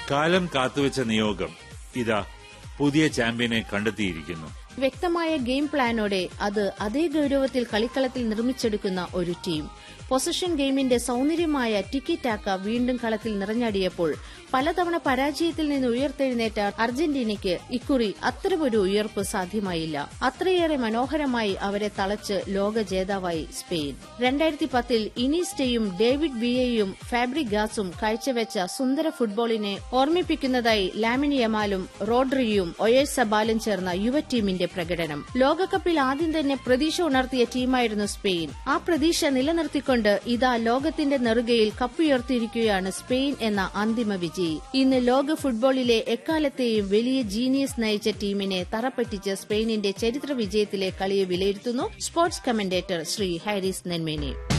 കാലം കാത്തുവച്ച നിയോഗം ഇതാ പുതിയ ചാമ്പ്യനെ കണ്ടെത്തിയിരിക്കുന്നു വ്യക്തമായ ഗെയിം പ്ലാനോടെ അത് അതേ ഗൌരവത്തിൽ കളിക്കളത്തിൽ നിർമ്മിച്ചെടുക്കുന്ന ഒരു ടീം പൊസിഷൻ ഗെയിമിന്റെ സൌന്ദര്യമായ ടിക്കി ടാക്ക വീണ്ടും കളത്തിൽ നിറഞ്ഞാടിയപ്പോൾ പലതവണ പരാജയത്തിൽ നിന്ന് ഉയർത്തെഴുന്നേറ്റ അർജന്റീനയ്ക്ക് ഇക്കുറി അത്തരമൊരു ഉയർപ്പ് സാധ്യമായില്ല അത്രയേറെ മനോഹരമായി അവരെ തളച്ച് ലോക ജേതാവായി സ്പെയിൻ രണ്ടായിരത്തി പത്തിൽ ഇനീസ്റ്റയും ഡേവിഡ് വിയയും ഫാബ്രിഗാസും കാഴ്ചവെച്ച സുന്ദര ഫുട്ബോളിനെ ഓർമ്മിപ്പിക്കുന്നതായി ലാമിൻ യമാലും റോഡ്രിയും ഒയേഴ്സബാലും ചേർന്ന യുവ ടീമിന്റെ പ്രകടനം ലോകകപ്പിൽ ആദ്യം തന്നെ പ്രതീക്ഷ ഉണർത്തിയ ടീമായിരുന്നു സ്പെയിൻ ആ പ്രതീക്ഷ നിലനിർത്തിക്കൊണ്ട് ഇതാ ലോകത്തിന്റെ നെറുകയിൽ കപ്പുയർത്തിയിരിക്കുകയാണ് സ്പെയിൻ എന്ന അന്തിമ വിജയി ഇന്ന് ലോക ഫുട്ബോളിലെ എക്കാലത്തെയും വലിയ ജീനിയസ് നയിച്ച ടീമിനെ തറപ്പറ്റിച്ച് സ്പെയിനിന്റെ ചരിത്ര വിജയത്തിലെ കളിയെ വിലയിരുത്തുന്നു സ്പോർട്സ് കമന്റേറ്റർ ശ്രീ ഹാരിസ് നെന്മേനി